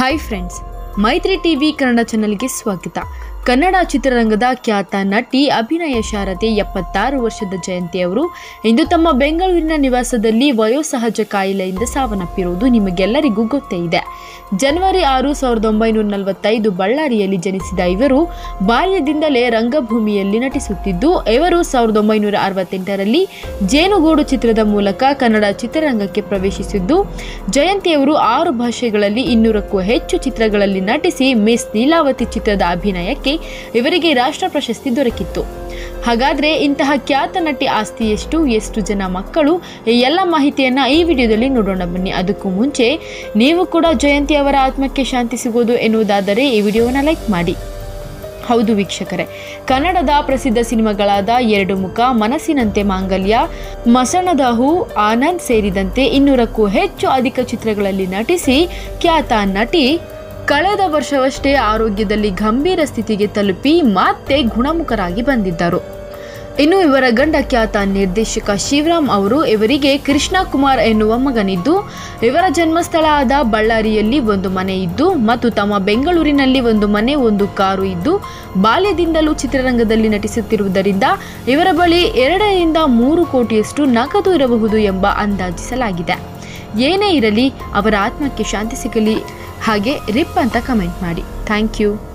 hi friends Maitri TV Kannada ಚಾನೆಲ್ಗೆ ಸ್ವಾಗತ ಕನ್ನಡ ಚಿತ್ರರಂಗದ ಖ್ಯಾತ ನಟಿ ಅಭಿನಯ ಶಾರದೆ ಎಪ್ಪತ್ತಾರು ವರ್ಷದ ಜಯಂತಿ ಅವರು ಇಂದು ತಮ್ಮ ಬೆಂಗಳೂರಿನ ನಿವಾಸದಲ್ಲಿ ವಯೋಸಹಜ ಕಾಯಿಲೆಯಿಂದ ಸಾವನ್ನಪ್ಪಿರುವುದು ನಿಮಗೆಲ್ಲರಿಗೂ ಗೊತ್ತೇ ಇದೆ ಜನವರಿ ಆರು ಸಾವಿರದ ಒಂಬೈನೂರ ನಲವತ್ತೈದು ಬಳ್ಳಾರಿಯಲ್ಲಿ ಜನಿಸಿದ ಇವರು ಬಾಲ್ಯದಿಂದಲೇ ರಂಗಭೂಮಿಯಲ್ಲಿ ನಟಿಸುತ್ತಿದ್ದು ಇವರು ಸಾವಿರದ ಒಂಬೈನೂರ ಅರವತ್ತೆಂಟರಲ್ಲಿ ಜೇನುಗೂಡು ಚಿತ್ರದ ಮೂಲಕ ಕನ್ನಡ ಚಿತ್ರರಂಗಕ್ಕೆ ಪ್ರವೇಶಿಸಿದ್ದು ಜಯಂತಿಯವರು ಆರು ಭಾಷೆಗಳಲ್ಲಿ ಇನ್ನೂರಕ್ಕೂ ಹೆಚ್ಚು ಚಿತ್ರಗಳಲ್ಲಿ ನಟಿಸಿ ಮಿಸ್ ಲೀಲಾವತಿ ಚಿತ್ರದ ಅಭಿನಯಕ್ಕೆ ಇವರಿಗೆ ರಾಷ್ಟ್ರ ಪ್ರಶಸ್ತಿ ದೊರಕಿತ್ತು ಹಾಗಾದ್ರೆ ಇಂತಹ ಖ್ಯಾತ ನಟಿ ಆಸ್ತಿ ಎಷ್ಟು ಎಷ್ಟು ಜನ ಮಕ್ಕಳು ಈ ಎಲ್ಲ ಮಾಹಿತಿಯನ್ನ ಈ ವಿಡಿಯೋದಲ್ಲಿ ನೋಡೋಣ ಬನ್ನಿ ಅದಕ್ಕೂ ಮುಂಚೆ ನೀವು ಕೂಡ ಜಯಂತಿ ಅವರ ಆತ್ಮಕ್ಕೆ ಶಾಂತಿ ಸಿಗೋದು ಎನ್ನುವುದಾದರೆ ಈ ವಿಡಿಯೋವನ್ನು ಲೈಕ್ ಮಾಡಿ ಹೌದು ವೀಕ್ಷಕರೇ ಕನ್ನಡದ ಪ್ರಸಿದ್ಧ ಸಿನಿಮಾಗಳಾದ ಎರಡು ಮುಖ ಮನಸ್ಸಿನಂತೆ ಮಾಂಗಲ್ಯ ಮಸಣದ ಹೂ ಆನಂದ್ ಸೇರಿದಂತೆ ಇನ್ನೂರಕ್ಕೂ ಹೆಚ್ಚು ಅಧಿಕ ಚಿತ್ರಗಳಲ್ಲಿ ನಟಿಸಿ ಖ್ಯಾತ ನಟಿ ಕಳೆದ ವರ್ಷವಷ್ಟೇ ಆರೋಗ್ಯದಲ್ಲಿ ಗಂಭೀರ ಸ್ಥಿತಿಗೆ ತಲುಪಿ ಮತ್ತೆ ಗುಣಮುಖರಾಗಿ ಬಂದಿದ್ದರು ಇನ್ನು ಇವರ ಗಂಡ ಖ್ಯಾತ ನಿರ್ದೇಶಕ ಶಿವರಾಮ್ ಅವರು ಇವರಿಗೆ ಕೃಷ್ಣ ಕುಮಾರ್ ಎನ್ನುವ ಮಗನಿದ್ದು ಇವರ ಜನ್ಮಸ್ಥಳ ಆದ ಬಳ್ಳಾರಿಯಲ್ಲಿ ಒಂದು ಮನೆ ಇದ್ದು ಮತ್ತು ತಮ್ಮ ಬೆಂಗಳೂರಿನಲ್ಲಿ ಒಂದು ಮನೆ ಒಂದು ಕಾರು ಇದ್ದು ಬಾಲ್ಯದಿಂದಲೂ ಚಿತ್ರರಂಗದಲ್ಲಿ ನಟಿಸುತ್ತಿರುವುದರಿಂದ ಇವರ ಬಳಿ ಎರಡರಿಂದ ಮೂರು ಕೋಟಿಯಷ್ಟು ನಗದು ಇರಬಹುದು ಎಂಬ ಅಂದಾಜಿಸಲಾಗಿದೆ ಏನೇ ಇರಲಿ ಅವರ ಆತ್ಮಕ್ಕೆ ಶಾಂತಿ ಸಿಗಲಿ ಹಾಗೆ ರಿಪ್ ಅಂತ ಕಮೆಂಟ್ ಮಾಡಿ ಥ್ಯಾಂಕ್ ಯು